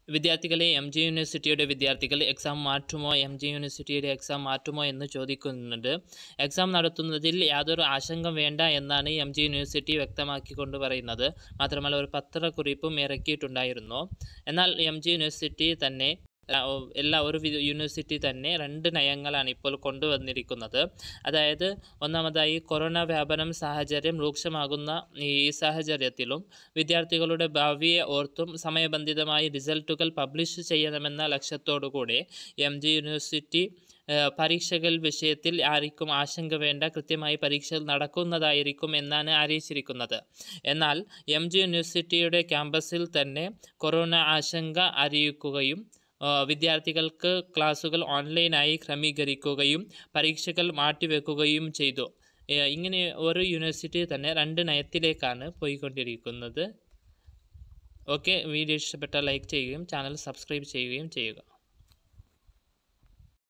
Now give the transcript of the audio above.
വിദ്യാർത്ഥികളെ M G യൂണിവേഴ്സിറ്റിയുടെ വിദ്യാർത്ഥികൾ എക്സാം മാറ്റുമോ എം ജി യൂണിവേഴ്സിറ്റിയുടെ എക്സാം മാറ്റുമോ എന്ന് ചോദിക്കുന്നുണ്ട് എക്സാം നടത്തുന്നതിൽ യാതൊരു ആശങ്ക വേണ്ട എന്നാണ് എം ജി യൂണിവേഴ്സിറ്റി വ്യക്തമാക്കിക്കൊണ്ട് പറയുന്നത് മാത്രമല്ല ഒരു പത്രക്കുറിപ്പും ഇറക്കിയിട്ടുണ്ടായിരുന്നു എന്നാൽ എം ജി യൂണിവേഴ്സിറ്റി തന്നെ ആ, ഓ, എല്ലാ ഒരു വി- യൂണിവേഴ്സിറ്റി തന്നെ രണ്ട് നയങ്ങളാണ് ഇപ്പോൾ കൊണ്ടുവന്നിരിക്കുന്നത് അതായത് ഒന്നാമതായി കൊറോണ വ്യാപനം സാഹചര്യം രൂക്ഷമാകുന്ന ഈ സാഹചര്യത്തിലും വിദ്യാർത്ഥികളുടെ ഭാവിയെ ഓർത്തും സമയബന്ധിതമായി റിസൾട്ടുകൾ പബ്ലിഷ് ചെയ്യണമെന്ന ലക്ഷ്യത്തോടുകൂടി എം ജി യൂണിവേഴ്സിറ്റി ഏഹ്, പരീക്ഷകൾ വിഷയത്തിൽ ആർക്കും ആശങ്ക വേണ്ട കൃത്യമായി പരീക്ഷകൾ നടക്കുന്നതായിരിക്കും എന്നാണ് അറിയിച്ചിരിക്കുന്നത് എന്നാൽ എം ജി യൂണിവേഴ്സിറ്റിയുടെ ക്യാമ്പസിൽ തന്നെ കൊറോണ ആശങ്ക അറിയിക്കുകയും ആ, വിദ്യാർത്ഥികൾക്ക് ക്ലാസുകൾ ഓൺലൈനായി ക്രമീകരിക്കുകയും പരീക്ഷകൾ മാറ്റിവെക്കുകയും ചെയ്തു ഏ, ഇങ്ങനെ ഒരു യൂണിവേഴ്സിറ്റി തന്നെ രണ്ട് നയത്തിലേക്കാണ് പോയിക്കൊണ്ടിരിക്കുന്നത് ഓക്കെ വീഡിയോ ഇഷ്ടപ്പെട്ടാൽ ലൈക്ക് ചെയ്യുകയും ചാനൽ സബ്സ്ക്രൈബ് ചെയ്യുകയും ചെയ്യുക